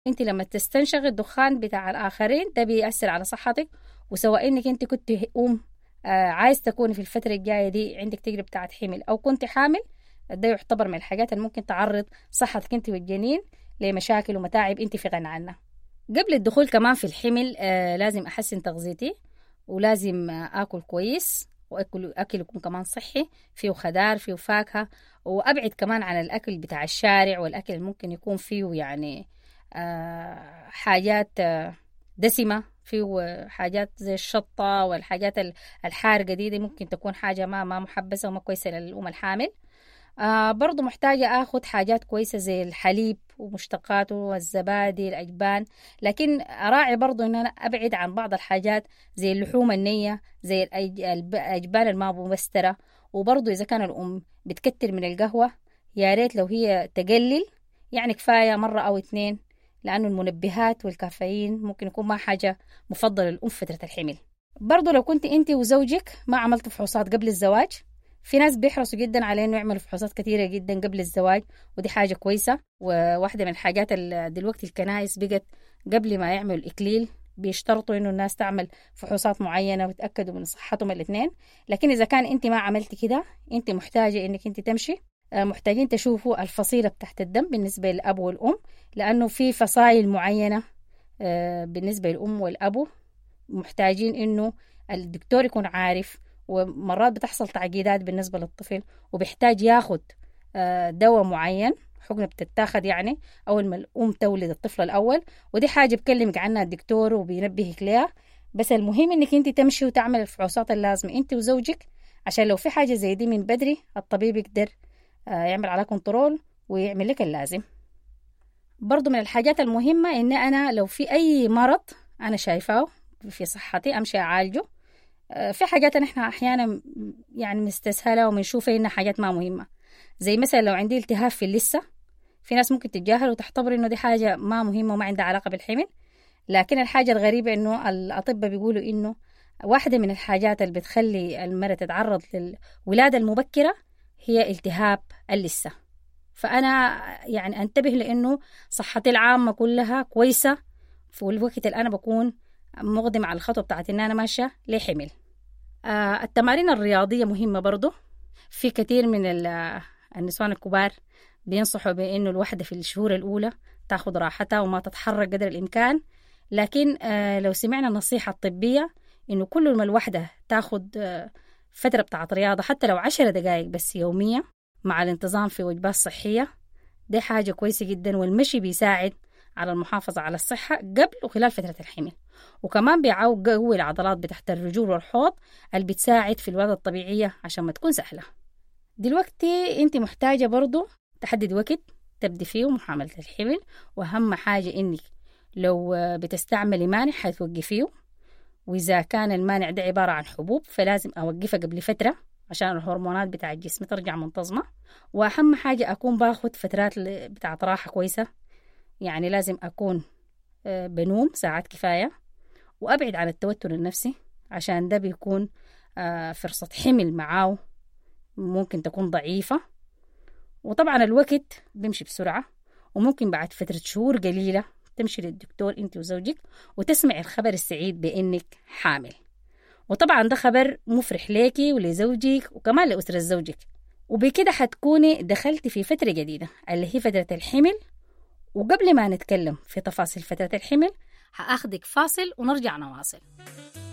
انت لما تستنشقي الدخان بتاع الاخرين ده بيأثر على صحتك وسواء انك انت كنت ام آه عايز تكوني في الفتره الجايه دي عندك تجربه بتاعت حمل او كنت حامل ده يعتبر من الحاجات اللي ممكن تعرض صحتك انت والجنين لمشاكل ومتاعب انت في غنى عنها قبل الدخول كمان في الحمل آه لازم احسن تغذيتي ولازم آه اكل كويس واكل اكل يكون كمان صحي فيه خضار فيه فاكهه وابعد كمان عن الاكل بتاع الشارع والاكل اللي ممكن يكون فيه يعني آه حاجات آه دسمه فيه حاجات زي الشطه والحاجات الحارقه دي, دي ممكن تكون حاجه ما ما محبسه وما كويسه للام الحامل آه برضو محتاجة أخذ حاجات كويسة زي الحليب ومشتقاته والزبادي الأجبان لكن أراعي برضو أن أنا أبعد عن بعض الحاجات زي اللحوم النية زي الأجبان المابومسترة وبرضو إذا كان الأم بتكتر من القهوة يا ريت لو هي تقلل يعني كفاية مرة أو اتنين لأنه المنبهات والكافيين ممكن يكون ما حاجة مفضلة للأم فترة الحمل برضو لو كنت أنت وزوجك ما عملتوا فحوصات قبل الزواج في ناس بيحرصوا جدا على انه يعملوا فحوصات كثيره جدا قبل الزواج ودي حاجه كويسه وواحده من الحاجات اللي دلوقتي الكنائس بقت قبل ما يعملوا الاكليل بيشترطوا انه الناس تعمل فحوصات معينه ويتاكدوا من صحتهم الاثنين لكن اذا كان انت ما عملتي كده انت محتاجه انك انت تمشي محتاجين تشوفوا الفصيله بتاعت الدم بالنسبه للاب والام لانه في فصائل معينه بالنسبه للام والابو محتاجين انه الدكتور يكون عارف ومرات بتحصل تعقيدات بالنسبة للطفل وبيحتاج ياخد دواء معين حقنة بتتاخد يعني أول ما الأم تولد الطفل الأول ودي حاجة بكلمك عنها الدكتور وبينبهك ليها بس المهم إنك أنت تمشي وتعمل الفحوصات اللازمة أنت وزوجك عشان لو في حاجة زي دي من بدري الطبيب يقدر يعمل على كنترول ويعمل لك اللازم برضو من الحاجات المهمة إن أنا لو في أي مرض أنا شايفاه في صحتي أمشي أعالجه في حاجات نحن احيانا يعني مستسهله وبنشوفها انها حاجات ما مهمه زي مثلا لو عندي التهاب في اللثه في ناس ممكن تتجاهل وتعتبر انه دي حاجه ما مهمه وما عندها علاقه بالحمل لكن الحاجه الغريبه انه الاطباء بيقولوا انه واحده من الحاجات اللي بتخلي المرأة تتعرض للولادة المبكرة هي التهاب اللثة فأنا يعني أنتبه لأنه صحتي العامة كلها كويسة في الوقت اللي أنا بكون مقدم على الخطوة بتاعت إن أنا ماشية لحمل آه التمارين الرياضية مهمة برضو في كثير من النسوان الكبار بينصحوا بأنه الوحدة في الشهور الأولى تاخد راحتها وما تتحرك قدر الإمكان لكن آه لو سمعنا النصيحة الطبية إنه كل ما الوحدة تاخد آه فترة بتاعت رياضة حتى لو عشرة دقايق بس يومية مع الانتظام في وجبات صحية دي حاجة كويسة جدا والمشي بيساعد على المحافظة على الصحة قبل وخلال فترة الحمل وكمان بيقوي العضلات بتاعت الرجول والحوض اللي بتساعد في الولادة الطبيعية عشان ما تكون سهلة دلوقتي انت محتاجة برضو تحدد وقت تبدي فيه محاملة الحمل وأهم حاجة إنك لو بتستعملي مانع حتوقفيه وإذا كان المانع ده عبارة عن حبوب فلازم أوقفها قبل فترة عشان الهرمونات بتاع الجسم ترجع منتظمة وأهم حاجة أكون باخد فترات بتاعت راحة كويسة يعني لازم أكون بنوم ساعات كفاية وأبعد عن التوتر النفسي عشان ده بيكون فرصة حمل معاه ممكن تكون ضعيفة وطبعا الوقت بيمشي بسرعة وممكن بعد فترة شهور قليلة تمشي للدكتور انت وزوجك وتسمع الخبر السعيد بانك حامل وطبعا ده خبر مفرح ليكي ولزوجك وكمان لأسرة زوجك وبكده حتكوني دخلتي في فترة جديدة اللي هي فترة الحمل وقبل ما نتكلم في تفاصيل فترة الحمل هأخدك فاصل ونرجع نواصل